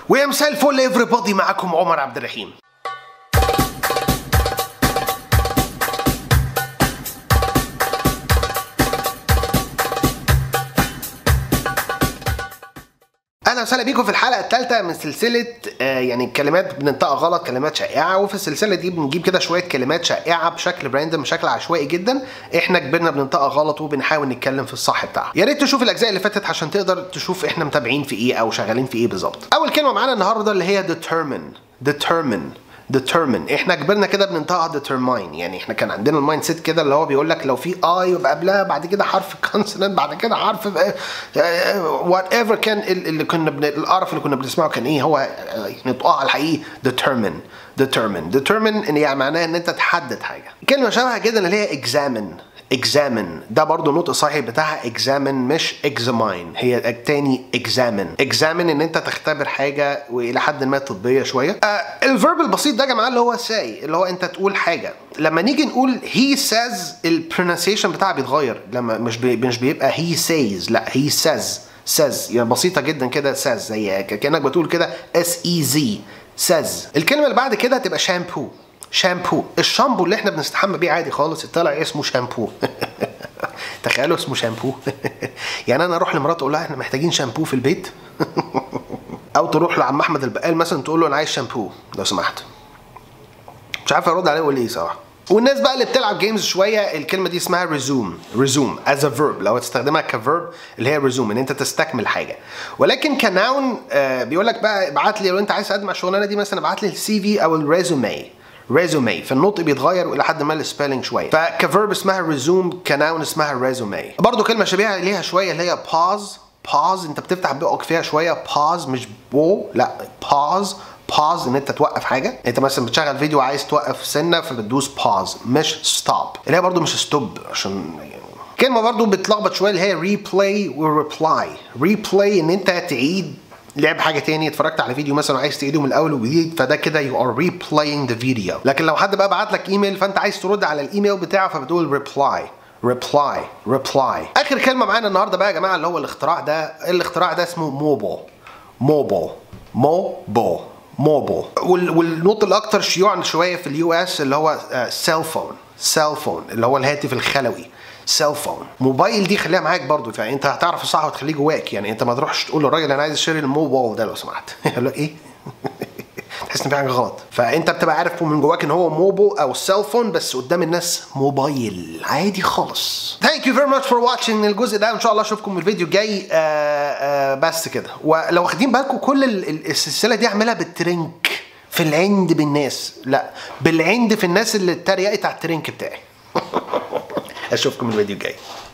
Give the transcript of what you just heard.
ويا مساء الفل everybody معاكم عمر عبد الرحيم اهلا وسهلا بيكم في الحلقه الثالثه من سلسله آه يعني كلمات بننطقها غلط كلمات شائعه وفي السلسله دي بنجيب كده شويه كلمات شائعه بشكل راندوم بشكل عشوائي جدا احنا كبرنا بننطقها غلط وبنحاول نتكلم في الصح بتاعها يا ريت تشوف الاجزاء اللي فاتت عشان تقدر تشوف احنا متابعين في ايه او شغالين في ايه بالظبط اول كلمه معانا النهارده اللي هي determine determine determine احنا كبرنا كده بننطقها determine يعني احنا كان عندنا المايند سيت كده اللي هو بيقول لك لو في اي يبقى قبلها بعد كده حرف كونسونانت بعد كده حرف وات ايفر كان اللي كنا بن... القرف اللي كنا بنسمعه كان ايه هو نطقها الحقيقي determine determine determine ان يعني معناها ان انت تحدد حاجه كلمه شبه كده اللي هي examine examine ده برضو النطق الصحيح بتاعها examine مش examine هي التاني examine examine ان انت تختبر حاجه والى حد ما طبيه شويه آه الفيرب البسيط ده يا جماعه اللي هو say اللي هو انت تقول حاجه لما نيجي نقول he says البرونسيشن بتاعها بيتغير لما مش بي مش بيبقى he says لا he says says يعني بسيطه جدا كده says زي كانك بتقول كده s e z says الكلمه اللي بعد كده هتبقى shampoo شامبو الشامبو اللي احنا بنستحمى بيه عادي خالص طلع اسمه شامبو تخيلوا اسمه شامبو يعني انا اروح لمراتي اقول لها احنا محتاجين شامبو في البيت او تروح لعم احمد البقال مثلا تقول له انا عايز شامبو لو سمحت مش عارف ارد عليه ولا ايه صراحه والناس بقى اللي بتلعب جيمز شويه الكلمه دي اسمها ريزوم ريزوم از ا فيرب لو هتستخدمها كفيرب اللي هي ريزوم ان انت تستكمل حاجه ولكن كناون آه بيقول لك بقى ابعت لي لو انت عايز تقدم على الشغلانه دي مثلا ابعت لي السي في او الريزومي ريزومي فالنطق بيتغير والى حد ما السبيلنج شويه فكفيرب اسمها ريزوم كناون اسمها ريزومي برضه كلمه شبيهه ليها شويه اللي هي باز باز انت بتفتح بقك فيها شويه باز مش بو لا باز باز ان انت توقف حاجه انت مثلا بتشغل فيديو عايز توقف سنه فبتدوس باز مش ستوب اللي هي برضه مش ستوب عشان كلمه برضه بتلخبط شويه اللي هي ريبلاي وريبلاي ريبلاي ان انت تعيد لعب حاجه تاني اتفرجت على فيديو مثلا عايز تعيده من الاول وجديد فده كده يو ار ريبلاينج ذا فيديو لكن لو حد بقى بعت لك ايميل فانت عايز ترد على الايميل بتاعه فبتقول ريبلاي ريبلاي ريبلاي اخر كلمه معانا النهارده بقى يا جماعه اللي هو الاختراع ده الاختراع ده اسمه موبو موبو موبو موبو والنطق الاكثر شيوعا شويه في اليو اس اللي هو سيل فون سيل فون اللي هو الهاتف الخلوي سيل فون موبايل دي خليها معاك برضو يعني انت هتعرف الصح وتخليه جواك يعني انت ما تروحش تقول للراجل انا عايز اشتري الموبايل ده لو سمحت يقول لك ايه تحس ان في حاجه غلط فانت بتبقى عارف من جواك ان هو موبو او سيل فون بس قدام الناس موبايل عادي خالص ثانك يو فيري ماتش فور واتشنج الجزء ده ان شاء الله اشوفكم الفيديو الجاي آآ آآ بس كده ولو واخدين بالكم كل السلسله دي اعملها بالترنك في العند بالناس لا بالعند في الناس اللي اتريقت على الترنك بتاعي اشوفكم الفيديو الجاي